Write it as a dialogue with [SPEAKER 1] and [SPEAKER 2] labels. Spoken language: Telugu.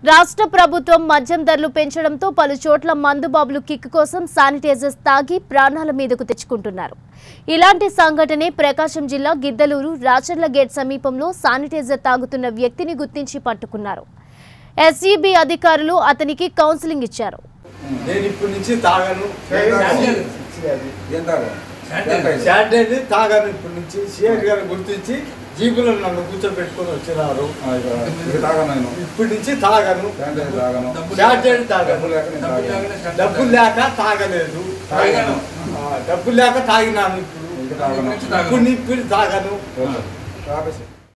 [SPEAKER 1] రాష్ట్ర ప్రభుత్వం మద్యం ధరలు పెంచడంతో పలు చోట్ల మందుబాబులు కిక్ కోసం శానిటైజర్స్ తాగి ప్రాణాల మీదకు తెచ్చుకుంటున్నారు ఇలాంటి సంఘటనే ప్రకాశం జిల్లా గిద్దలూరు రాచర్ల గేట్ సమీపంలో శానిటైజర్ తాగుతున్న వ్యక్తిని గుర్తించి పట్టుకున్నారు ఎస్ఈబి అధికారులు అతనికి కౌన్సిలింగ్ ఇచ్చారు
[SPEAKER 2] నేను ఇప్పటి నుంచి తాగను
[SPEAKER 3] ఏం తాగు
[SPEAKER 2] సాటర్డే తాగను ఇప్పటి నుంచి సిఆర్ గారు గుర్తించి జీబులో నన్ను కూర్చోబెట్టుకొని వచ్చినారు
[SPEAKER 3] ఇక తాగను నేను
[SPEAKER 2] ఇప్పటి నుంచి తాగను
[SPEAKER 3] శానిటైజర్ తాగను
[SPEAKER 2] సాటర్డే
[SPEAKER 3] డబ్బులు
[SPEAKER 2] తాగను
[SPEAKER 3] లేక నేను తాగను.
[SPEAKER 2] డబ్బులు లేక తాగలేదు
[SPEAKER 3] తాగాను.
[SPEAKER 2] ఆ, డబ్బులు లేక తాగినాను ఇప్పుడు
[SPEAKER 3] ఇంక తాగను
[SPEAKER 2] ఇప్పుడు ఇప్పుడు తాగను
[SPEAKER 3] ఓకే. ఆపేసి